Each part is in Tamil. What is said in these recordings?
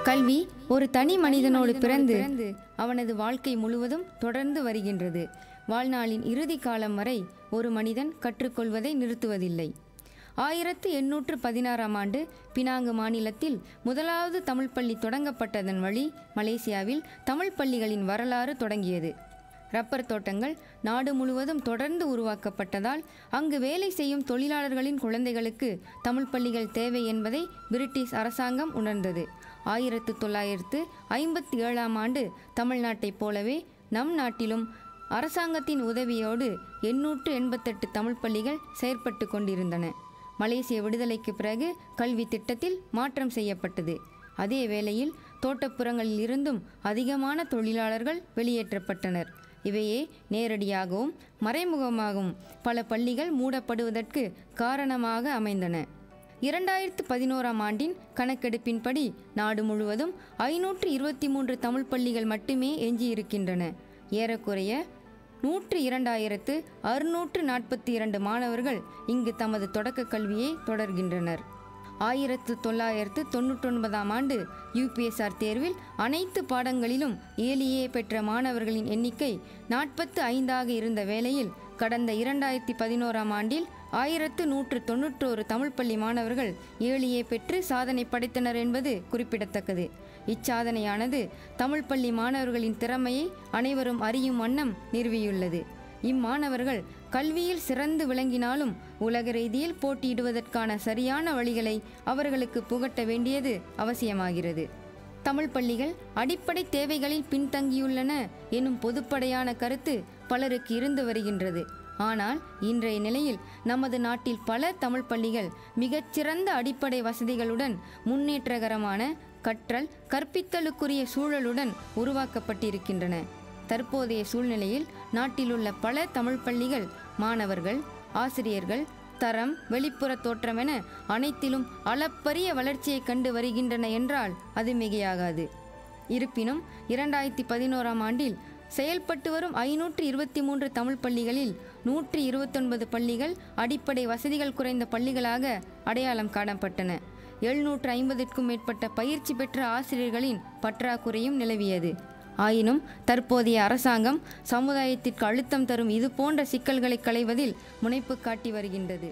கல்வி ஒரு தனி மனிதனோடு பிறந்து அவனது வாழ்க்கை முழுவதும் தொடர்ந்து வருகின்றது வாழ்நாளின் இறுதி காலம் வரை ஒரு மனிதன் கற்றுக்கொள்வதை நிறுத்துவதில்லை ஆயிரத்து எண்ணூற்று பதினாறாம் ஆண்டு பினாங்கு மாநிலத்தில் முதலாவது தமிழ் பள்ளி தொடங்கப்பட்டதன் வழி மலேசியாவில் தமிழ் பள்ளிகளின் வரலாறு தொடங்கியது ரப்பர் தோட்டங்கள் நாடு முழுவதும் தொடர்ந்து உருவாக்கப்பட்டதால் அங்கு வேலை செய்யும் தொழிலாளர்களின் குழந்தைகளுக்கு தமிழ் பள்ளிகள் தேவை என்பதை பிரிட்டிஷ் அரசாங்கம் உணர்ந்தது ஆயிரத்து தொள்ளாயிரத்து ஐம்பத்தி ஏழாம் ஆண்டு தமிழ்நாட்டைப் போலவே நம் நாட்டிலும் அரசாங்கத்தின் உதவியோடு எண்ணூற்று எண்பத்தெட்டு தமிழ் பள்ளிகள் செயற்பட்டு கொண்டிருந்தன மலேசிய விடுதலைக்கு பிறகு கல்வி திட்டத்தில் மாற்றம் செய்யப்பட்டது அதே வேளையில் தோட்டப்புறங்களில் இருந்தும் அதிகமான தொழிலாளர்கள் வெளியேற்றப்பட்டனர் இவையே நேரடியாகவும் மறைமுகமாகவும் பல பள்ளிகள் மூடப்படுவதற்கு காரணமாக அமைந்தன இரண்டாயிரத்து பதினோராம் ஆண்டின் கணக்கெடுப்பின்படி நாடு முழுவதும் ஐநூற்று இருபத்தி மூன்று தமிழ் பள்ளிகள் மட்டுமே எஞ்சியிருக்கின்றன ஏறக்குறைய நூற்று இரண்டாயிரத்து அறுநூற்று நாற்பத்தி இரண்டு மாணவர்கள் இங்கு தமது தொடக்க கல்வியை தொடர்கின்றனர் ஆயிரத்து தொள்ளாயிரத்து தொண்ணூற்றொன்பதாம் ஆண்டு யூபிஎஸ்ஆர் தேர்வில் அனைத்து பாடங்களிலும் ஏலியே பெற்ற மாணவர்களின் எண்ணிக்கை நாற்பத்து ஐந்தாக இருந்த வேளையில் கடந்த இரண்டாயிரத்தி பதினோராம் ஆண்டில் ஆயிரத்து நூற்று தொன்னூற்றோரு தமிழ் பள்ளி மாணவர்கள் ஏழியே பெற்று சாதனை படைத்தனர் என்பது குறிப்பிடத்தக்கது இச்சாதனையானது தமிழ் பள்ளி மாணவர்களின் திறமையை அனைவரும் அறியும் வண்ணம் நிறுவியுள்ளது இம்மாணவர்கள் கல்வியில் சிறந்து விளங்கினாலும் உலக ரீதியில் போட்டியிடுவதற்கான சரியான வழிகளை அவர்களுக்கு புகட்ட வேண்டியது அவசியமாகிறது தமிழ் பள்ளிகள் அடிப்படை தேவைகளில் பின்தங்கியுள்ளன எனும் பொதுப்படையான கருத்து பலருக்கு இருந்து வருகின்றது ஆனால் இன்றைய நிலையில் நமது நாட்டில் பல தமிழ் பள்ளிகள் மிகச்சிறந்த அடிப்படை வசதிகளுடன் முன்னேற்றகரமான கற்றல் கற்பித்தலுக்குரிய சூழலுடன் உருவாக்கப்பட்டிருக்கின்றன தற்போதைய சூழ்நிலையில் நாட்டிலுள்ள பல தமிழ் பள்ளிகள் மாணவர்கள் ஆசிரியர்கள் தரம் வெளிப்புற தோற்றம் என அனைத்திலும் அளப்பரிய வளர்ச்சியை கண்டு வருகின்றன என்றால் அது மிகையாகாது இருப்பினும் இரண்டாயிரத்தி பதினோராம் ஆண்டில் செயல்பட்டு வரும் ஐநூற்று இருபத்தி மூன்று தமிழ் பள்ளிகளில் நூற்றி இருபத்தொன்பது பள்ளிகள் அடிப்படை வசதிகள் குறைந்த பள்ளிகளாக அடையாளம் காணப்பட்டன எழுநூற்று ஐம்பதுக்கும் மேற்பட்ட பயிற்சி பெற்ற ஆசிரியர்களின் பற்றாக்குறையும் நிலவியது ஆயினும் தற்போதைய அரசாங்கம் சமுதாயத்திற்கு அழுத்தம் தரும் இது போன்ற சிக்கல்களை களைவதில் முனைப்பு காட்டி வருகின்றது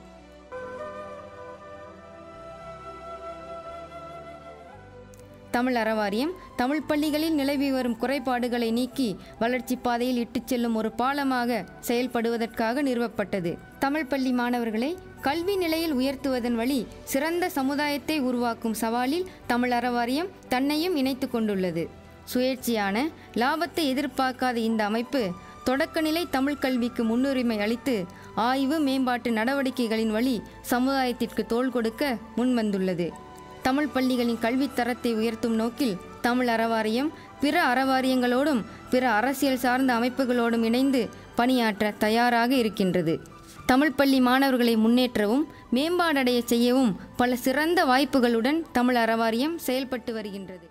தமிழ் அறவாரியம் தமிழ் பள்ளிகளில் நிலவி வரும் குறைபாடுகளை நீக்கி வளர்ச்சி பாதையில் இட்டுச் செல்லும் ஒரு பாலமாக செயல்படுவதற்காக நிறுவப்பட்டது தமிழ் பள்ளி மாணவர்களை கல்வி நிலையில் உயர்த்துவதன் வழி சிறந்த சமுதாயத்தை உருவாக்கும் சவாலில் தமிழ் அறவாரியம் தன்னையும் இணைத்து கொண்டுள்ளது சுயேட்சையான லாபத்தை எதிர்பார்க்காத இந்த அமைப்பு தொடக்கநிலை தமிழ் கல்விக்கு முன்னுரிமை அளித்து ஆய்வு மேம்பாட்டு நடவடிக்கைகளின் வழி சமுதாயத்திற்கு தோள் கொடுக்க முன்வந்துள்ளது தமிழ் பள்ளிகளின் கல்வித் தரத்தை உயர்த்தும் நோக்கில் தமிழ் அறவாரியம் பிற அறவாரியங்களோடும் பிற அரசியல் சார்ந்த அமைப்புகளோடும் இணைந்து பணியாற்ற தயாராக இருக்கின்றது தமிழ் பள்ளி மாணவர்களை முன்னேற்றவும் மேம்பாடடைய செய்யவும் பல சிறந்த வாய்ப்புகளுடன் தமிழ் அறவாரியம் செயல்பட்டு வருகின்றது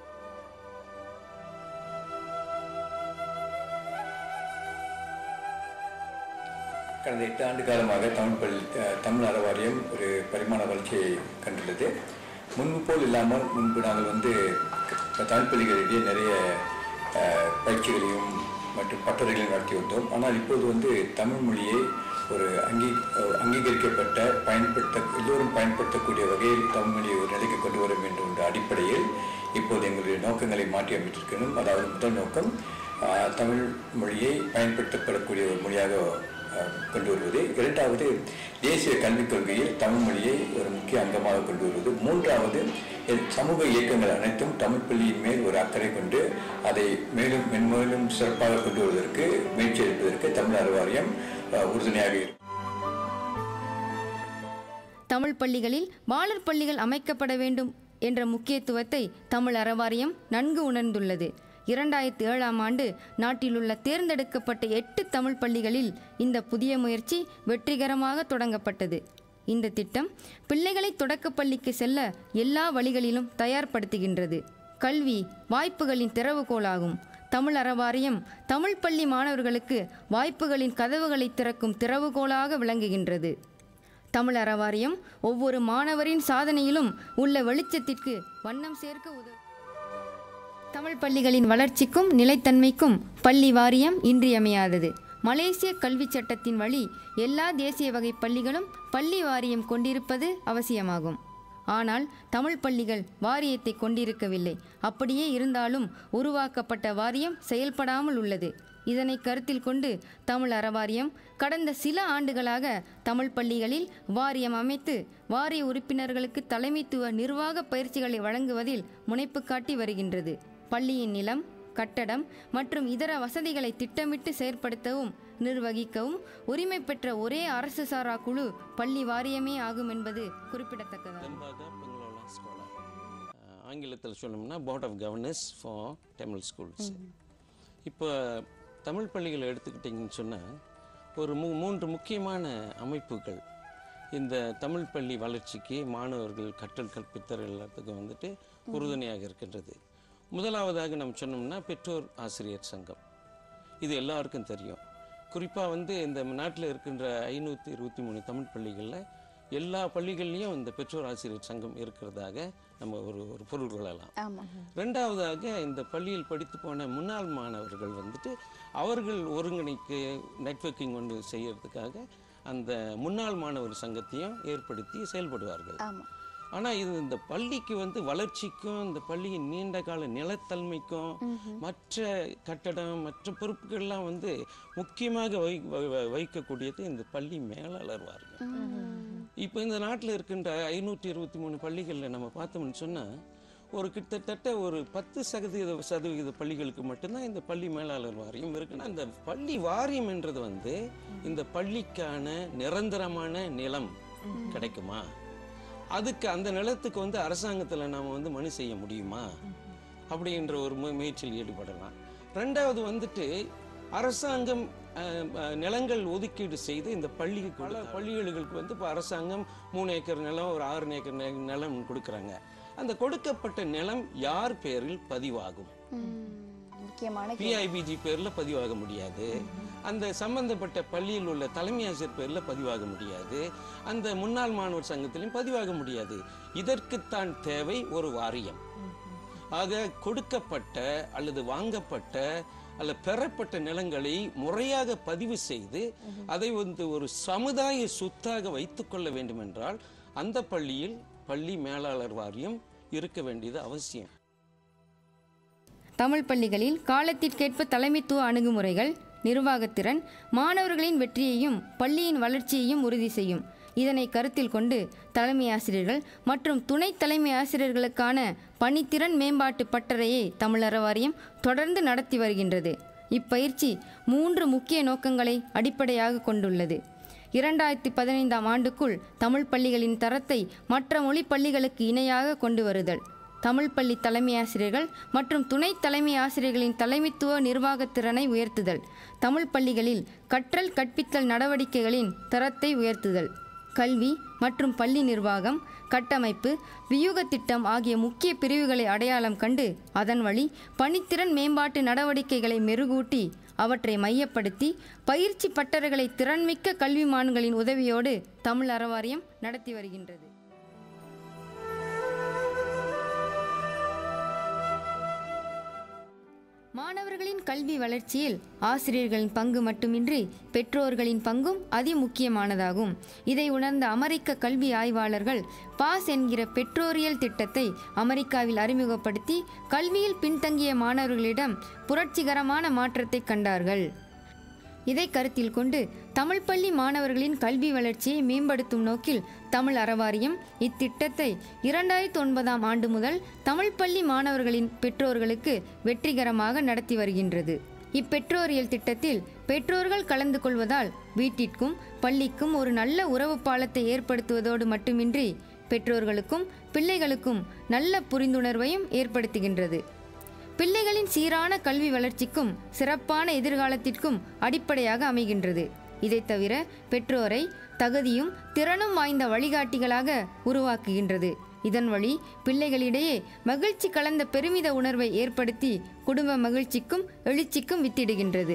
கடந்த எட்டு ஆண்டு காலமாக தமிழ் பள்ளி அஹ், தமிழ் அறவாரியம் ஒரு பரிமாண வளர்ச்சியை கண்டுள்ளது முன்பு போல் இல்லாமல் முன்பு நாங்கள் வந்து க- தமிழ் பள்ளிகளிடையே நிறைய அஹ், பயிற்சிகளையும் மற்றும் பட்டறைகளையும் நடத்தி வந்தோம் ஆனால் இப்போது வந்து தமிழ் மொழியை ஒரு அங்கீ அஹ், அங்கீகரிக்கப்பட்ட பயன்படுத்த எல்லோரும் பயன்படுத்தக்கூடிய வகையில் தமிழ் மொழியை ஒரு நிலைக்கு கொண்டு வர வேண்டும் என்ற அடிப்படையில் இப்போது எங்களுடைய நோக்கங்களை மாற்றி அமைத்திருக்கிறோம் அதாவது முதல் நோக்கம் அஹ், தமிழ் மொழியை பயன்படுத்தப்படக்கூடிய ஒரு மொழியாக அஹ், கொண்டு வருவது இரண்டாவது தேசிய கல்விக் கொள்கையில் தமிழ் மொழியை ஒரு முக்கிய அங்கமாக கொண்டு வருவது மூன்றாவது எ- சமூக இயக்கங்கள் அனைத்தும் தமிழ் பள்ளியின் மேல் ஒரு அக்கறை கொண்டு அதை மேலும் மென்மேலும் சிறப்பாக கொண்டு வருவதற்கு முயற்சி எடுப்பதற்கு தமிழ் அறவாரியம் அஹ், உறுதுணையாக இருக்கும் தமிழ் பள்ளிகளில் பாலர் பள்ளிகள் அமைக்கப்பட வேண்டும் என்ற முக்கியத்துவத்தை தமிழ் அறவாரியம் நன்கு உணர்ந்துள்ளது இரண்டாயிரத்தி ஏழாம் ஆண்டு நாட்டிலுள்ள தேர்ந்தெடுக்கப்பட்ட எட்டு தமிழ் பள்ளிகளில் இந்த புதிய முயற்சி வெற்றிகரமாக தொடங்கப்பட்டது இந்த திட்டம் பிள்ளைகளை தொடக்கப் பள்ளிக்கு செல்ல எல்லா வழிகளிலும் தயார்படுத்துகின்றது கல்வி வாய்ப்புகளின் திறவுகோலாகும் தமிழ் அறவாரியம் தமிழ் பள்ளி மாணவர்களுக்கு வாய்ப்புகளின் கதவுகளை திறக்கும் திறவுகோலாக விளங்குகின்றது தமிழ் அறவாரியம் ஒவ்வொரு மாணவரின் சாதனையிலும் உள்ள வெளிச்சத்திற்கு வண்ணம் சேர்க்க உதவும் தமிழ் பள்ளிகளின் வளர்ச்சிக்கும் நிலைத்தன்மைக்கும் பள்ளி வாரியம் இன்றியமையாதது மலேசிய கல்விச் சட்டத்தின் வழி எல்லா தேசிய வகை பள்ளிகளும் பள்ளி வாரியம் கொண்டிருப்பது அவசியமாகும் ஆனால் தமிழ் பள்ளிகள் வாரியத்தை கொண்டிருக்கவில்லை அப்படியே இருந்தாலும் உருவாக்கப்பட்ட வாரியம் செயல்படாமல் உள்ளது இதனை கருத்தில் கொண்டு தமிழ் அறவாரியம் கடந்த சில ஆண்டுகளாக தமிழ் பள்ளிகளில் வாரியம் அமைத்து வாரிய உறுப்பினர்களுக்கு தலைமைத்துவ நிர்வாக பயிற்சிகளை வழங்குவதில் முனைப்பு காட்டி வருகின்றது பள்ளியின் நிலம் கட்டடம் மற்றும் இதர வசதிகளை திட்டமிட்டு செயற்படுத்தவும் நிர்வகிக்கவும் உரிமை பெற்ற ஒரே அரசு சாரா குழு பள்ளி வாரியமே ஆகும் என்பது குறிப்பிடத்தக்கதாகும் தெம்பாகா பெங்களோலா ஸ்கோலா ஆங்கிலத்தில் சொல்லணும்னா board of governance for Tamil schools இப்போ தமிழ் பள்ளிகளை எடுத்துக்கிட்டிங்கன்னு சொன்னால் ஒரு மூ மூன்று முக்கியமான அமைப்புகள் இந்த தமிழ் பள்ளி வளர்ச்சிக்கு மாணவர்கள் கற்றல் கற்பித்தல் எல்லாத்துக்கும் வந்துட்டு உறுதுணையாக இருக்கின்றது முதலாவதாக நம்ம சொன்னோம்னா பெற்றோர் ஆசிரியர் சங்கம் இது எல்லாருக்கும் தெரியும் குறிப்பாக வந்து இந்த நாட்டில் இருக்கின்ற ஐநூற்றி இருபத்தி மூணு தமிழ் பள்ளிகளில் எல்லா பள்ளிகள்லையும் இந்த பெற்றோர் ஆசிரியர் சங்கம் இருக்கிறதாக நம்ம ஒரு ஒரு பொருள் கொள்ளலாம் ஆமா ரெண்டாவதாக இந்த பள்ளியில் படித்து போன முன்னாள் மாணவர்கள் வந்துட்டு அவர்கள் ஒருங்கிணைக்கு நெட்வொர்க்கிங் ஒன்று செய்யறதுக்காக அந்த முன்னாள் மாணவர் சங்கத்தையும் ஏற்படுத்தி செயல்படுவார்கள் ஆமா ஆனால் இது இந்த பள்ளிக்கு வந்து வளர்ச்சிக்கும் இந்த பள்ளியின் நீண்ட கால நிலத்தன்மைக்கும் மற்ற கட்டடம் மற்ற பொறுப்புகள்லாம் வந்து முக்கியமாக வை வை- வை- வைக்கக்கூடியது இந்த பள்ளி மேலாளர்வார்கள் இப்போ இந்த நாட்டில் இருக்கின்ற ஐநூற்றி இருபத்தி மூணு பள்ளிகளில் நம்ம பார்த்தோம்னு சொன்னால் ஒரு கிட்டத்தட்ட ஒரு பத்து சதவீத சதவிகித பள்ளிகளுக்கு மட்டும்தான் இந்த பள்ளி மேலாளர் வாரியம் இருக்குன்னா இந்த பள்ளி வாரியம் என்றது வந்து இந்த பள்ளிக்கான நிரந்தரமான நிலம் கிடைக்குமா அதுக்கு அந்த நிலத்துக்கு வந்து அரசாங்கத்தில் நாம் வந்து மனு செய்ய முடியுமா அப்படின்ற ஒரு மு- முயற்சியில் ஈடுபடலாம் ரெண்டாவது வந்துட்டு அரசாங்கம் அஹ், அஹ், நிலங்கள் ஒதுக்கீடு செய்து இந்த பள்ளிக்கு பல பள்ளிகளுக்கு வந்து இப்போ அரசாங்கம் மூணு ஏக்கர் நிலம் ஒரு ஆறு ஏக்கர் நெ- நிலம் கொடுக்குறாங்க அந்த கொடுக்கப்பட்ட நிலம் யார் பேரில் பதிவாகும் ம், முக்கியமான கேள்வி. பிஐபிஜி பேர்ல பதிவாக முடியாது அந்த சம்பந்தப்பட்ட பள்ளியில் உள்ள தலைமை ஆசிரியர் பேர்ல பதிவாக முடியாது அந்த முன்னாள் மாணவர் சங்கத்திலும் பதிவாக முடியாது இதற்குத்தான் தேவை ஒரு வாரியம் ஆக கொடுக்கப்பட்ட அல்லது வாங்கப்பட்ட அல்ல பெறப்பட்ட நிலங்களை முறையாக பதிவு செய்து அதை வந்து ஒரு சமுதாய சொத்தாக வைத்துக்கொள்ள வேண்டும் என்றால் அந்த பள்ளியில் பள்ளி மேலாளர் வாரியம் இருக்க வேண்டியது அவசியம் தமிழ் பள்ளிகளில் காலத்திற்கேற்ப தலைமைத்துவ அணுகுமுறைகள் நிர்வாகத்திறன் மாணவர்களின் வெற்றியையும் பள்ளியின் வளர்ச்சியையும் உறுதி செய்யும் இதனை கருத்தில் கொண்டு தலைமை ஆசிரியர்கள் மற்றும் துணை தலைமை ஆசிரியர்களுக்கான பணித்திறன் மேம்பாட்டு பட்டறையை தமிழற வாரியம் தொடர்ந்து நடத்தி வருகின்றது இப்பயிற்சி மூன்று முக்கிய நோக்கங்களை அடிப்படையாக கொண்டுள்ளது இரண்டாயிரத்தி பதினைந்தாம் ஆண்டுக்குள் தமிழ் பள்ளிகளின் தரத்தை மற்ற மொழி பள்ளிகளுக்கு இணையாக கொண்டு வருதல் தமிழ் பள்ளி தலைமை ஆசிரியர்கள் மற்றும் துணை தலைமை ஆசிரியர்களின் தலைமைத்துவ நிர்வாகத் திறனை உயர்த்துதல் தமிழ் பள்ளிகளில் கற்றல் கற்பித்தல் நடவடிக்கைகளின் தரத்தை உயர்த்துதல் கல்வி மற்றும் பள்ளி நிர்வாகம் கட்டமைப்பு வியூக திட்டம் ஆகிய முக்கிய பிரிவுகளை அடையாளம் கண்டு அதன் வழி பணித்திறன் மேம்பாட்டு நடவடிக்கைகளை மெருகூட்டி அவற்றை மையப்படுத்தி பயிற்சி பட்டறைகளை திறன்மிக்க கல்விமான்களின் உதவியோடு தமிழ் அறவாரியம் நடத்தி வருகின்றது மாணவர்களின் கல்வி வளர்ச்சியில் ஆசிரியர்களின் பங்கு மட்டுமின்றி பெற்றோர்களின் பங்கும் அதிமுக்கியமானதாகும் இதை உணர்ந்த அமெரிக்க கல்வி ஆய்வாளர்கள் பாஸ் என்கிற பெற்றோரியல் திட்டத்தை அமெரிக்காவில் அறிமுகப்படுத்தி கல்வியில் பின்தங்கிய மாணவர்களிடம் புரட்சிகரமான மாற்றத்தை கண்டார்கள் இதை கருத்தில் கொண்டு தமிழ் பள்ளி மாணவர்களின் கல்வி வளர்ச்சியை மேம்படுத்தும் நோக்கில் தமிழ் அறவாரியம் இத்திட்டத்தை இரண்டாயிரத்தி ஒன்பதாம் ஆண்டு முதல் தமிழ் பள்ளி மாணவர்களின் பெற்றோர்களுக்கு வெற்றிகரமாக நடத்தி வருகின்றது இப்பெற்றோரியல் திட்டத்தில் பெற்றோர்கள் கலந்து கொள்வதால் வீட்டிற்கும் பள்ளிக்கும் ஒரு நல்ல உறவு பாலத்தை ஏற்படுத்துவதோடு மட்டுமின்றி பெற்றோர்களுக்கும் பிள்ளைகளுக்கும் நல்ல புரிந்துணர்வையும் ஏற்படுத்துகின்றது பிள்ளைகளின் சீரான கல்வி வளர்ச்சிக்கும் சிறப்பான எதிர்காலத்திற்கும் அடிப்படையாக அமைகின்றது இதைத் தவிர பெற்றோரை தகுதியும் திறனும் வாய்ந்த வழிகாட்டிகளாக உருவாக்குகின்றது இதன் வழி பிள்ளைகளிடையே மகிழ்ச்சி கலந்த பெருமித உணர்வை ஏற்படுத்தி குடும்ப மகிழ்ச்சிக்கும் எழுச்சிக்கும் வித்திடுகின்றது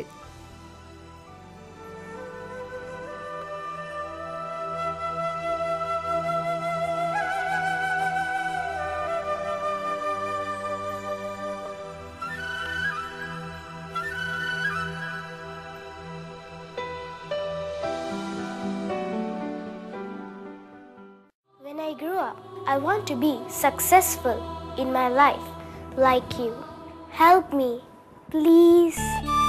grew up, I want to be successful in my life like you. Help me, please.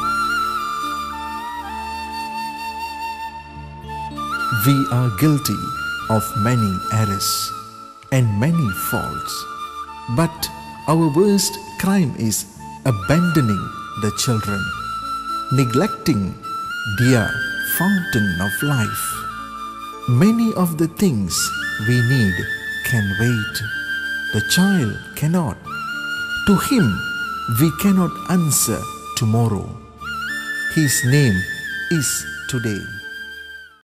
We are guilty of many errors and many faults. But our worst crime is abandoning the children, neglecting dear fountain of life. Many of the things we need can wait. The child cannot. To him we cannot answer tomorrow. His name is today.